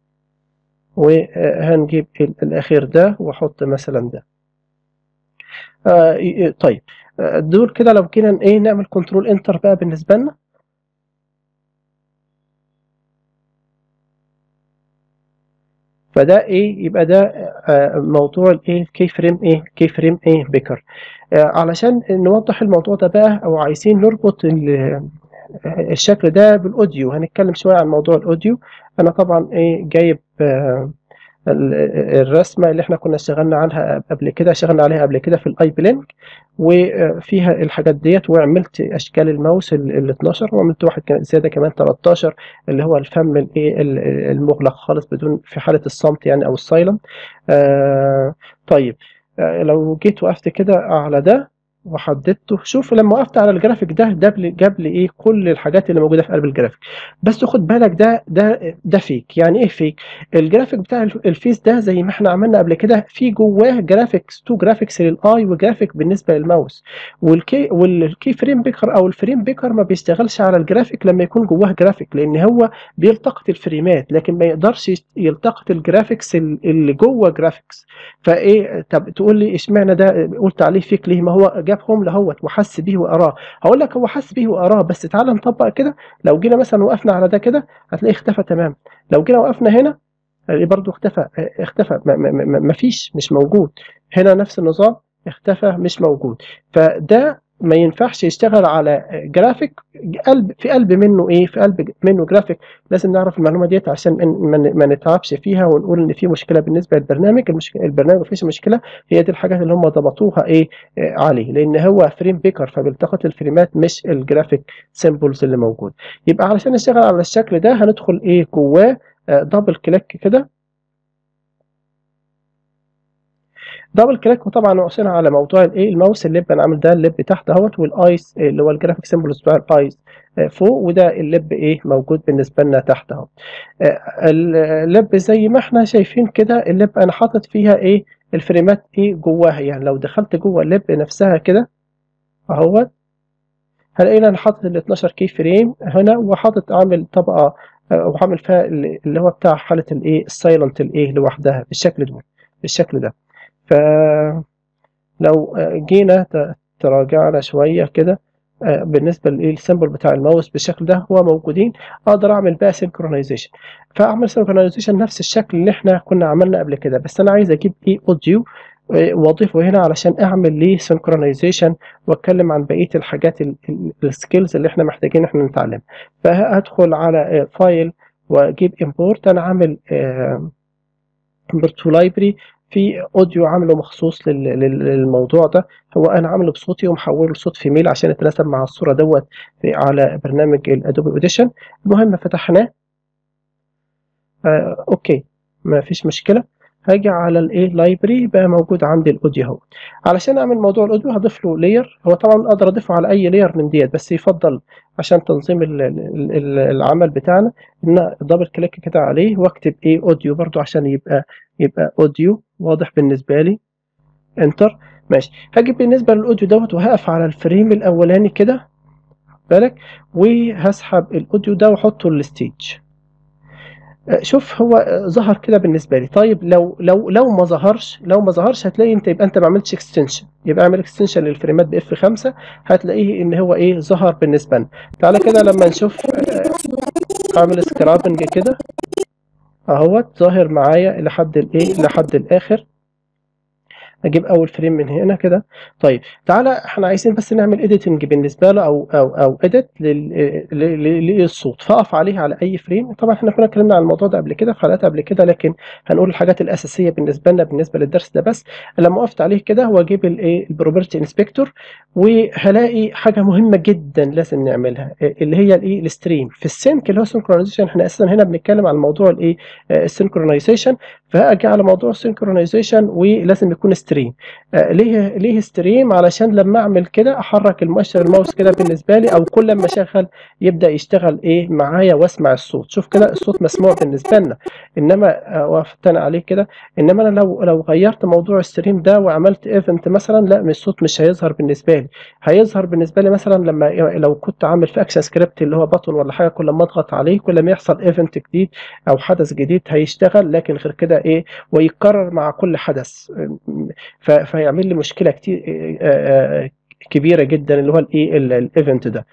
وهنجيب الاخير ده واحط مثلا ده طيب دول كده لو كنا ايه نعمل كنترول انتر بقى بالنسبه لنا فده ايه يبقى ده موضوع الايه كي فريم ايه كي فريم ايه بيكر علشان نوضح الموضوع ده بقى او عايزين نربط الشكل ده بالاوديو هنتكلم شويه عن موضوع الاوديو انا طبعا ايه جايب الرسمه اللي احنا كنا اشتغلنا عنها قبل كده اشتغلنا عليها قبل كده في الاي بلينك وفيها الحاجات ديت وعملت اشكال الماوس ال 12 وعملت واحد زياده كمان 13 اللي هو الفم الايه المغلق خالص بدون في حاله الصمت يعني او السايلنت آه طيب آه لو جيت وقفت كده على ده وحددته شوف لما وقفت على الجرافيك ده جاب لي ايه كل الحاجات اللي موجوده في قلب الجرافيك بس خد بالك ده ده ده فيك يعني ايه فيك الجرافيك بتاع الفيس ده زي ما احنا عملنا قبل كده في جواه جرافيكس تو جرافيكس للاي وجرافيك بالنسبه للماوس والكي والكي فريم بيكر او الفريم بيكر ما بيشتغلش على الجرافيك لما يكون جواه جرافيك لان هو بيلتقط الفريمات لكن ما يقدرش يلتقط الجرافيكس اللي جوه جرافيكس فايه طب تقول لي اشمعنى ده قلت عليه فيك ليه ما هو جابهم لهوت وحس بيه وقراه هقول لك هو حس بيه وقراه بس تعالى نطبق كده لو جينا مثلا وقفنا على ده كده هتلاقيه اختفى تمام لو جينا وقفنا هنا هتلاقيه برضه اختفى اختفى ما, ما, ما, ما فيش مش موجود هنا نفس النظام اختفى مش موجود فده ما ينفعش يشتغل على جرافيك قلب في قلب منه ايه في قلب منه جرافيك لازم نعرف المعلومه ديت عشان ما نتعبش فيها ونقول ان في مشكله بالنسبه للبرنامج المشكله البرنامج مفيش مشكله هي دي الحاجات اللي هم ضبطوها ايه عليه لان هو فريم بيكر فبيلتقط الفريمات مش الجرافيك سيمبلز اللي موجود يبقى علشان نشتغل على الشكل ده هندخل ايه جواه دبل كليك كده دبل كليك وطبعا وصلنا على موضوع الايه الماوس الليب انا عامل ده الليب تحت اهوت والايس اللي هو الجرافيك سيمبلز بتاع الايس فوق وده الليب ايه موجود بالنسبه لنا تحت اهو الليب زي ما احنا شايفين كده الليب انا حاطط فيها ايه الفريمات ايه جواها يعني لو دخلت جوه الليب نفسها كده اهوت هلاقي انا حاطط ال 12 كي فريم هنا وحاطط عامل طبقه وعامل فيها اللي هو بتاع حاله الايه السايلنت الايه لوحدها بالشكل ده بالشكل ده فلو جينا تراجعنا شوية كده بالنسبة للسيمبل بتاع الماوس بالشكل ده هو موجودين اقدر اعمل بقى سينكرونايزيشن فاعمل سينكرونايزيشن نفس الشكل اللي احنا كنا عملنا قبل كده بس انا عايز اجيب ايه اوديو واضيفه هنا علشان اعمل ليه سينكرونايزيشن واتكلم عن بقيه الحاجات السكيلز اللي احنا محتاجين احنا نتعلمها فهدخل على فايل واجيب امبورت انا عامل امبورت لايبرري في اوديو عامله مخصوص للموضوع ده هو انا عامله بصوتي ومحوله لصوت في ميل عشان يتناسب مع الصوره دوت على برنامج الادوبي اوديشن المهم فتحناه آه اوكي ما فيش مشكله هاجي على الايه لايبرري بقى موجود عندي الاوديو اهو علشان اعمل موضوع الاوديو هضيف له لاير هو طبعا اقدر اضيفه على اي لاير من ديت بس يفضل عشان تنظيم العمل بتاعنا ان دبل كليك كده عليه واكتب ايه اوديو برضو عشان يبقى يبقى اوديو واضح بالنسبه لي انتر ماشي هاجي بالنسبه للاوديو دوت وهقف على الفريم الاولاني كده بالك وهسحب الاوديو ده واحطه للستيج آه، شوف هو آه، ظهر كده بالنسبه لي طيب لو لو لو ما ظهرش لو ما ظهرش هتلاقي انت يبقى انت ما عملتش اكستنشن يبقى اعمل اكستنشن للفريمات باف 5 هتلاقيه ان هو ايه ظهر بالنسبه لنا تعالى كده لما نشوف آه، اعمل سكرابنج كده اهوت ظاهر معايا لحد الايه لحد الاخر اجيب اول فريم من هنا كده طيب تعالى احنا عايزين بس نعمل اديتنج بالنسبه له او او او اديت للصوت فاقف عليه على اي فريم طبعا احنا كنا اتكلمنا عن الموضوع ده قبل كده في حلقات قبل كده لكن هنقول الحاجات الاساسيه بالنسبه لنا بالنسبه للدرس ده بس لما وقفت عليه كده واجيب الايه البروبرتي انسبكتور وهلاقي حاجه مهمه جدا لازم نعملها اللي هي الايه الستريم في السينك اللي هو سنكرونايزيشن احنا اساسا هنا بنتكلم عن موضوع الايه السنكرونايزيشن فهاجي على موضوع السنكرونايزيشن ولازم يكون ستريم آه ليه ليه ستريم علشان لما اعمل كده احرك المؤشر الماوس كده بالنسبه لي او كل ما اشغل يبدا يشتغل ايه معايا واسمع الصوت شوف كده الصوت مسموع بالنسبه لنا انما آه وقفت انا عليه كده انما انا لو لو غيرت موضوع الستريم ده وعملت ايفنت مثلا لا الصوت مش هيظهر بالنسبه لي هيظهر بالنسبه لي مثلا لما لو كنت عامل في اكشن سكريبت اللي هو بطن ولا حاجه كل ما اضغط عليه كل ما يحصل ايفنت جديد او حدث جديد هيشتغل لكن غير كده ايه ويتكرر مع كل حدث فيعمل لي مشكله كتير كبيره جدا اللي هو الايه الايفنت ده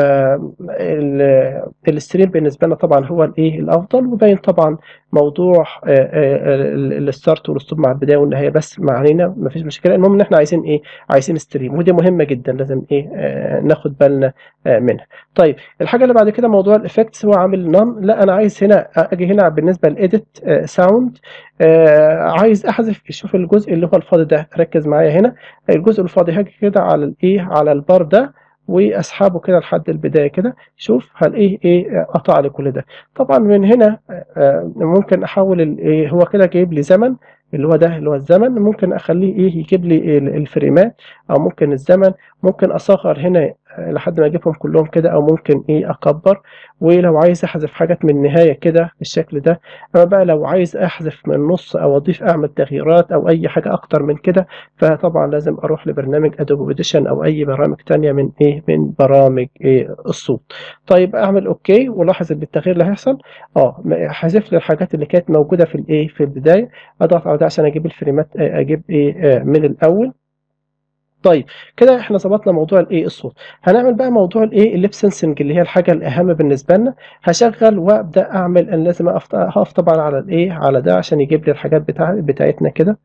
فالستريم بالنسبه لنا طبعا هو الايه الافضل وباين طبعا موضوع الستارت والستوب مع البدايه والنهايه بس ما علينا ما فيش مشكله المهم ان احنا عايزين ايه عايزين ستريم ودي مهمه جدا لازم ايه ناخد بالنا منها طيب الحاجه اللي بعد كده موضوع الافكتس هو عامل نم لا انا عايز هنا اجي هنا بالنسبه للايديت ساوند عايز احذف شوف الجزء اللي هو الفاضي ده ركز معايا هنا الجزء الفاضي هاجي كده على الايه على البار ده واسحبه كده لحد البدايه كده شوف هلاقيه ايه قطع لي كل ده طبعا من هنا ممكن احول ايه هو كده جايب لي زمن اللي هو ده اللي هو الزمن ممكن اخليه ايه يجيب لي الفريمات او ممكن الزمن ممكن اصغر هنا لحد ما اجيبهم كلهم كده او ممكن ايه اكبر ولو عايز احذف حاجات من النهايه كده بالشكل ده اما بقى لو عايز احذف من النص او اضيف اعمل تغييرات او اي حاجه اكتر من كده فطبعا لازم اروح لبرنامج ادوبي اوديشن او اي برامج تانية من ايه من برامج إيه الصوت طيب اعمل اوكي ولاحظ ان التغيير اللي هيحصل اه حذف لي الحاجات اللي كانت موجوده في الايه في البدايه اضغط على ده عشان اجيب الفريمات اجيب ايه من الاول طيب كده احنا ظبطنا موضوع الايه الصوت هنعمل بقى موضوع الايه الليب سنسنج اللي هي الحاجه الاهم بالنسبه لنا هشغل وابدا اعمل ان لازم اقف طبعا على الايه على ده عشان يجيب لي الحاجات بتاع بتاعتنا كده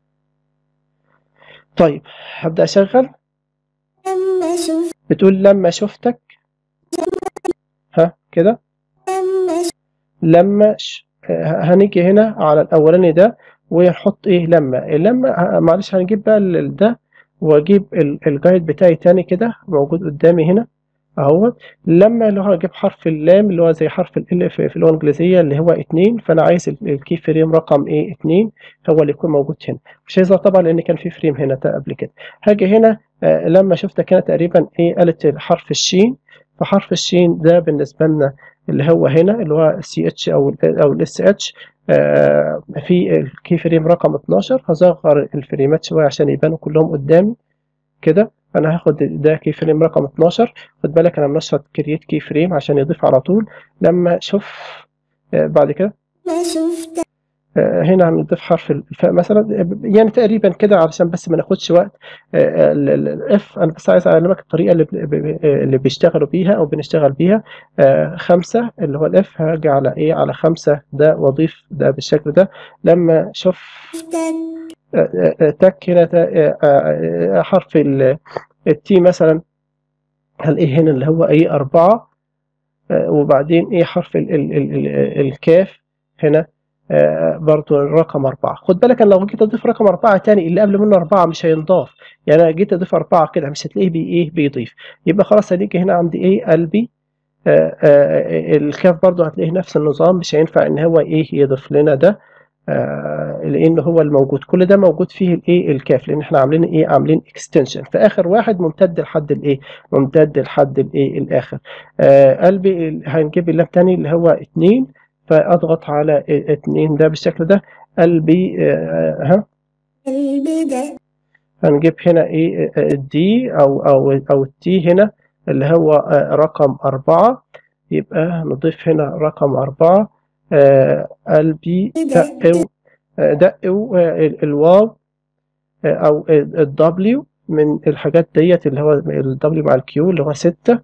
طيب هبدا اشغل لما شوف بتقول لما شفتك ها كده لما شوف لما ش... هنيجي هنا على الاولاني ده ونحط ايه لما لما معلش هنجيب بقى ال- ده واجيب ال- الجايد بتاعي تاني كده موجود قدامي هنا اهوت لما اللي هو اجيب حرف اللام اللي هو زي حرف ال في, في اللغه الانجليزيه اللي هو اتنين فانا عايز ال- الكي فريم رقم ايه اتنين هو اللي يكون موجود هنا مش هيظهر طبعا لان كان في فريم هنا تا- قبل كده هاجي هنا آه لما شفتك هنا تقريبا ايه قالت حرف الشين فحرف الشين ده بالنسبه لنا اللي هو هنا اللي هو سي اتش او ال او الاس اتش في الكي فريم رقم 12 هصغر الفريمات شويه عشان يبانوا كلهم قدامي كده انا هاخد ده كي فريم رقم 12 خد بالك انا منشط كرييت كي فريم عشان يضيف على طول لما شوف آه، بعد كده ما شفت آه، هنا هنضيف حرف الفاء مثلا يعني تقريبا كده علشان بس ما ناخدش وقت الاف انا بس عايز اعلمك الطريقه اللي ب- ب- اللي بيشتغلوا بيها او بنشتغل بيها آه، خمسة اللي هو الاف هاجي على ايه على خمسة ده واضيف ده بالشكل ده لما شوف شفتك تك هنا تا- آه، آه، حرف ال- التي مثلا هلاقيه هنا اللي هو ايه أربعة آه، وبعدين ايه حرف ال ال ال ال الكاف هنا آه، برضو الرقم أربعة خد بالك أنا لو جيت أضيف رقم أربعة تاني اللي قبل منه أربعة مش هينضاف يعني أنا جيت أضيف أربعة كده مش هتلاقيه بي إيه بيضيف يبقى خلاص هنيجي هنا عندي إيه قلبي آه، آه، الكاف برضو هتلاقيه نفس النظام مش هينفع إن هو إيه يضيف لنا ده آه، لان هو الموجود كل ده موجود فيه الايه الكاف لان احنا عاملين ايه عاملين اكستنشن فاخر واحد ممتد لحد الايه ممتد لحد الايه الاخر آه قلبي ال- هنجيب اللام تاني اللي هو اتنين فاضغط على ا- اتنين ده بالشكل ده قلبي آه ها البداية هنجيب هنا ايه الدي او او او التي هنا اللي هو آه، رقم أربعة يبقى نضيف هنا رقم أربعة آه، قلبي دقوا آه، دقوا آه، ال- الواو آه، أو الدبليو من الحاجات ديت اللي هو الدبليو مع الكيو اللي هو ستة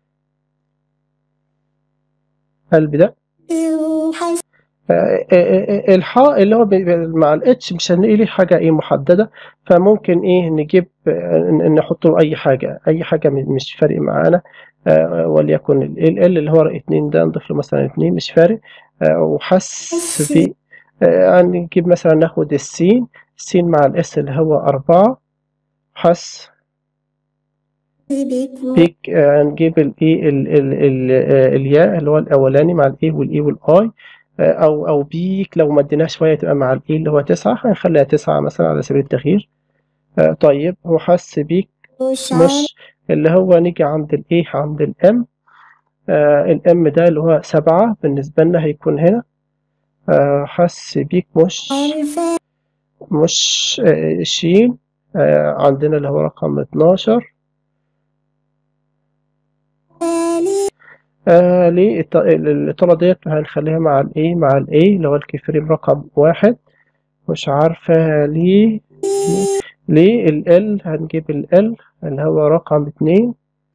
قلبي ده وحس آه، آه، آه، الحاء اللي هو ب- ب- مع الاتش مش هنلاقي ليه حاجة ايه محددة فممكن ايه نجيب آه، ن- نحط له اي حاجة اي حاجة م- مش فارق معانا آه، وليكن ال ال اللي هو اتنين ده نضيف له مثلا اتنين مش فارق آه، وحس في آه، هنجيب مثلا ناخد السين السين مع الاس اللي هو أربعة حس بيك بيك آه، هنجيب الايه ال ال ال آه، الياء اللي هو الاولاني مع الايه والاي والاي آه، او او بيك لو مديناها شويه تبقى مع الايه اللي هو تسعة هنخليها تسعة مثلا على سبيل التغيير آه، طيب هو حس بيك وشعر مش اللي هو نيجي عند الايه عند الام الام ده اللي هو سبعة بالنسبه لنا هيكون هنا آه، حس بيك مش عارفة مش آه، شين آه، عندنا اللي هو رقم 12 بالي آه ليه الط- ال- الطلة ديت هنخليها مع الايه مع الايه اللي هو الكيفريم رقم واحد مش عارفة ليه ليه ال هنجيب ال اللي هو رقم اتنين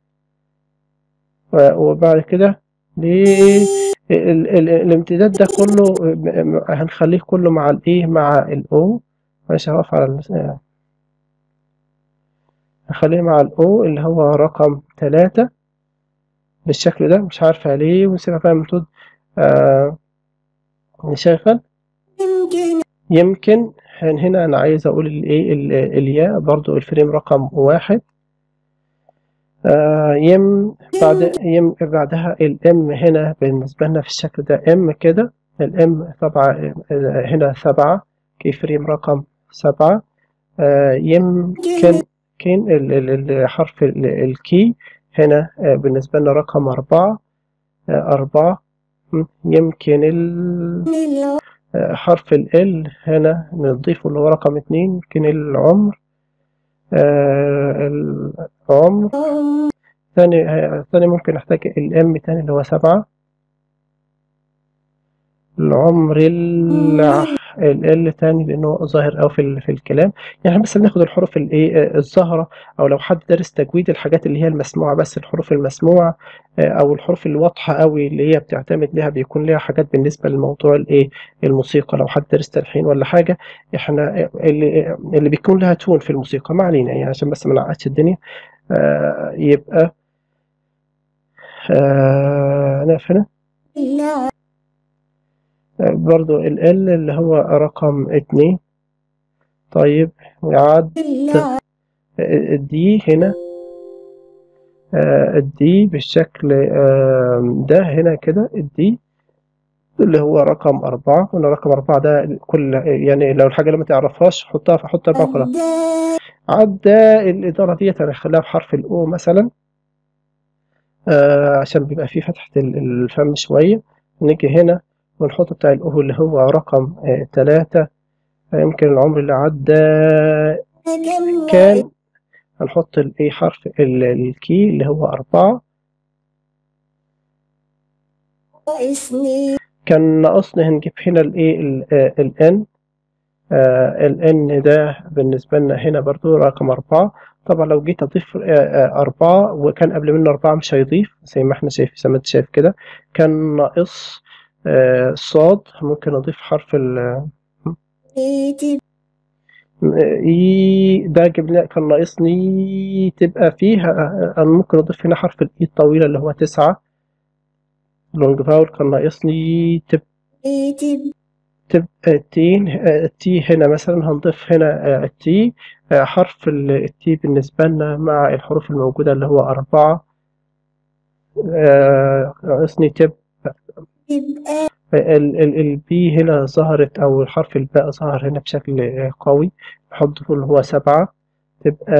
و- وبعد كده ليه ال ال الامتداد ده كله م- م- هنخليه كله مع الايه مع الاو مش هقف على ال- هنخليه مع الاو اللي هو رقم تلاتة بالشكل ده مش عارفة ليه ونسيبها فيها ممدود آه نشغل يمكن يمكن هن- هنا أنا عايز أقول الإيه ال- الياء برضو الفريم رقم واحد آه يم بعد يم بعدها الإم هنا بالنسبة لنا في الشكل ده إم كده الإم طبعا آه، هنا سبعة كي فريم رقم سبعة آه يمكن كان ال- ال- الحرف ال- الكي هنا آه، بالنسبة لنا رقم أربعة آه، أربعة م، يمكن ال لو حرف ال هنا نضيفه اللي هو رقم اتنين يمكن العمر آه، العمر ثاني آه، ثاني ممكن نحتاج الام تاني اللي هو سبعة العمر ال ال تاني لأنه ظاهر أوي في ال- في الكلام يعني بس بناخد الحروف الإيه آه، الظاهرة أو لو حد دارس تجويد الحاجات اللي هي المسموعة بس الحروف المسموعة آه، أو الحروف الواضحة أوي اللي هي بتعتمد لها بيكون لها حاجات بالنسبة للموضوع الإيه الموسيقى لو حد دارس تلحين ولا حاجة إحنا اللي اللي بيكون لها تون في الموسيقى ما علينا يعني عشان بس ما نعقدش الدنيا آه، يبقى آه، نقف هنا لا برضو ال L اللي هو رقم اتنين طيب ويعد لا الدي هنا الدي بالشكل آه، ده هنا كده الدي اللي هو رقم أربعة قلنا رقم أربعة ده كل يعني لو الحاجة اللي ما تعرفهاش حطها في حط أربعة كلها عدى الإدارة ديت هنخليها بحرف الأو مثلا آه عشان بيبقى فيه فتحة ال- الفم شوية نيجي هنا ونحط بتاع الأو اللي هو رقم آه تلاتة يمكن العمر اللي عدى كان هنحط الايه حرف ال- الكي اللي هو أربعة اسمي كان ناقصنا هنجيب هنا الايه الان الان ده بالنسبة لنا هنا برضو رقم أربعة طبعا لو جيت أضيف آه، آه، أربعة وكان قبل منه أربعة مش هيضيف زي ما احنا شايف زي ما انت شايف كده كان ناقص آه، صاد ممكن أضيف حرف ال بيتي اي ده جبنا كان ناقصني تبقى فيها انا ممكن اضيف هنا حرف الاي الطويلة اللي هو تسعة لونج فاول كان ناقصني تب بيتي تبقى تين التي هنا مثلا هنضيف هنا التي حرف التي بالنسبة لنا مع الحروف الموجودة اللي هو أربعة آه، ناقصني تب يبقى البي هنا ظهرت أو الحرف الباء ظهر هنا بشكل آه، قوي نحطه اللي هو سبعة تبقى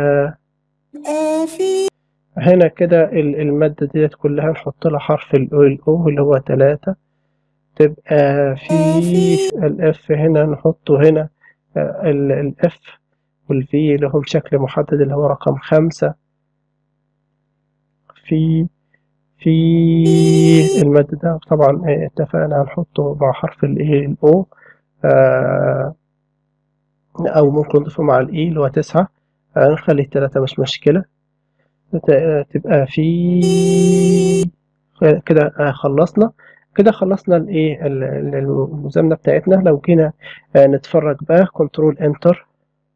في هنا كده ال- المادة ديت كلها نحط لها حرف ال الأو اللي هو تلاتة تبقى في الإف هنا نحطه هنا الإف والفي لهم شكل محدد اللي هو رقم خمسة في في المد ده طبعا آه، اتفقنا هنحطه مع حرف الايه الاو آه، او ممكن نضيفه مع الاي اللي هو تسعة آه، نخلي تلاتة مش مشكلة ت- آه، تبقى في كده آه، خلصنا كده خلصنا الايه ال- ال- المزامنة بتاعتنا لو جينا آه، نتفرج بقى كنترول انتر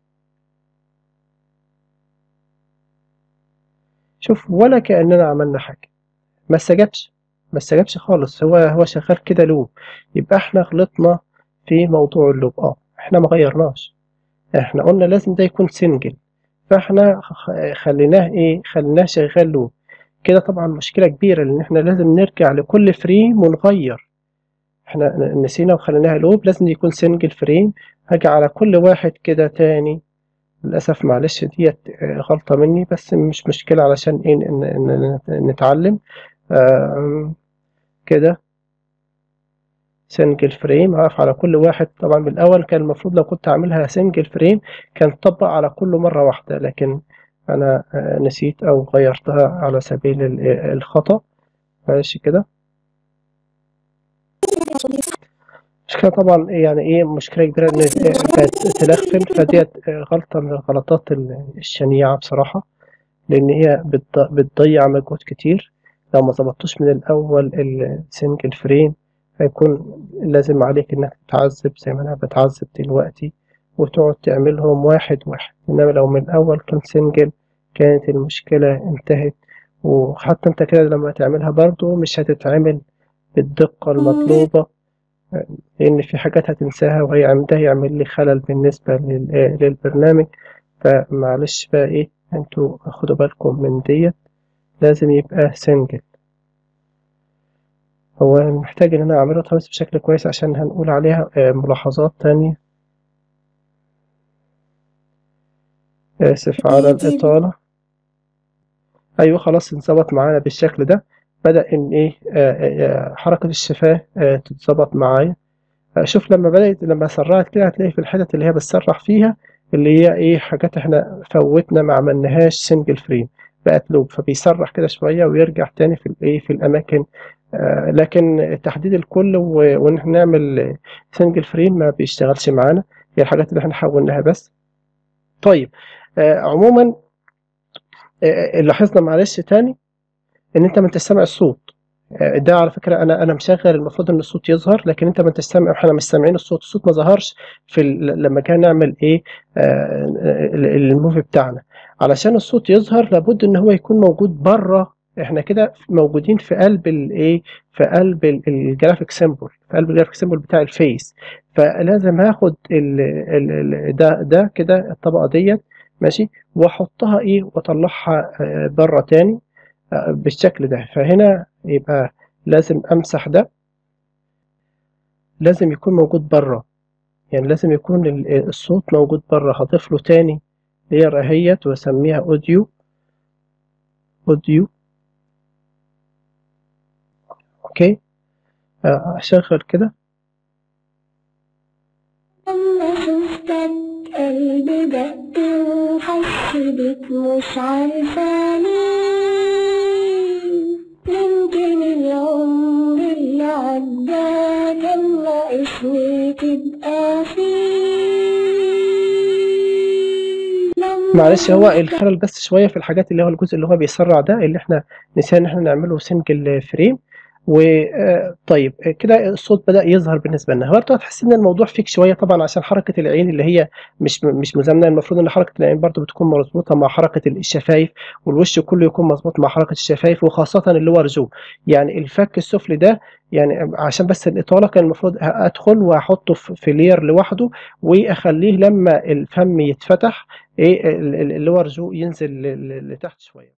شوف ولا كأننا عملنا حاجة ما استجابش ما استجابش خالص هو هو شغال كده لوب يبقى احنا غلطنا في موضوع اللوب اه احنا ما غيرناش احنا قلنا لازم ده يكون سنجل فاحنا خ- خليناه ايه خليناه شغال لوب كده طبعا مشكلة كبيرة لان احنا لازم نرجع لكل فريم ونغير احنا ن- نسينا وخليناها لوب لازم يكون سنجل فريم هاجي على كل واحد كده تاني للأسف معلش ديت آه، غلطة مني بس مش مشكلة علشان ايه ن- ن- ن- نتعلم آم، كده سنجل فريم هقف على كل واحد طبعا من الأول كان المفروض لو كنت أعملها سنجل فريم كان تطبق على كل مرة واحدة لكن أنا آه، نسيت أو غيرتها على سبيل ال- آه، الخطأ ماشي كده مشكلة طبعا يعني إيه مشكلة كبيرة إن آه، بقت تلخفن فديت آه، غلطة من الغلطات ال- الشنيعة بصراحة لأن هي بتض- بتضيع مجهود كتير لو ما ظبطتوش من الأول السنجل فريم هيكون لازم عليك إنك تتعذب زي ما أنا بتعذب دلوقتي وتقعد تعملهم واحد واحد إنما لو من الأول كان سنجل كانت المشكلة انتهت وحتى أنت كده لما تعملها برضو مش هتتعمل بالدقة المطلوبة لأن في حاجات هتنساها وهي عم- ده يعمل لي خلل بالنسبة لل- للبرنامج فمعلش بقى إيه انتوا خدوا بالكم من ديت لازم يبقى سنجل هو محتاج إن أنا أعمله بس بشكل كويس عشان هنقول عليها آه، ملاحظات تانية آسف على الإطالة أيوة خلاص انظبط معانا بالشكل ده بدأ إن إيه آه، آه، حركة الشفاه آه، تتظبط معايا آه، شوف لما بدأت لما سرعت كده هتلاقي في الحتت اللي هي بتسرح فيها اللي هي إيه حاجات إحنا فوتنا ما عملناهاش سنجل فريم بقت لوب فبيسرح كده شوية ويرجع تاني في الإيه في الأماكن آه، لكن تحديد الكل و- وإن إحنا نعمل سنجل فريم ما بيشتغلش معانا هي الحاجات اللي إحنا حولناها بس طيب آه، عموما آه، اللي لاحظنا معلش تاني ان انت ما انتش سامع الصوت آه، ده على فكره انا انا مشغل المفروض ان الصوت يظهر لكن انت ما انتش سامع احنا مش سامعين الصوت الصوت ما ظهرش في ال- لما كان نعمل ايه آه، ال- الموفي بتاعنا علشان الصوت يظهر لابد ان هو يكون موجود بره احنا كده موجودين في قلب الايه في قلب ال- الجرافيك سيمبل في قلب الجرافيك سيمبل بتاع الفيس فلازم هاخد ال ال ال ده ده كده الطبقه ديت ماشي واحطها ايه واطلعها آه، بره تاني آه، بالشكل ده فهنا يبقى لازم امسح ده لازم يكون موجود بره يعني لازم يكون ال- الصوت موجود بره هضيف له تاني لير اهيت واسميها اوديو اوديو اوكي آه، اشغل كده لما شفتك قلبي دق وحس بيك مش عارفة ليه يمكن العمر اللي عدى كان ناقصني تبقى فيه لما معلش هو الخلل بس شويه في الحاجات اللي هو الجزء اللي هو بيسرع ده اللي احنا نسينا ان احنا نعمله سنجل فريم وطيب كده الصوت بدأ يظهر بالنسبة لنا برضه هتحس ان الموضوع فيك شوية طبعا عشان حركة العين اللي هي مش مش مزامنة المفروض ان حركة العين برضه بتكون مظبوطة مع حركة الشفايف والوش كله يكون مظبوط مع حركة الشفايف وخاصة اللور جو يعني الفك السفلي ده يعني عشان بس الإطالة كان المفروض أدخل وأحطه في في لير لوحده وأخليه لما الفم يتفتح ايه اللور جو ينزل ل- ل- لتحت شوية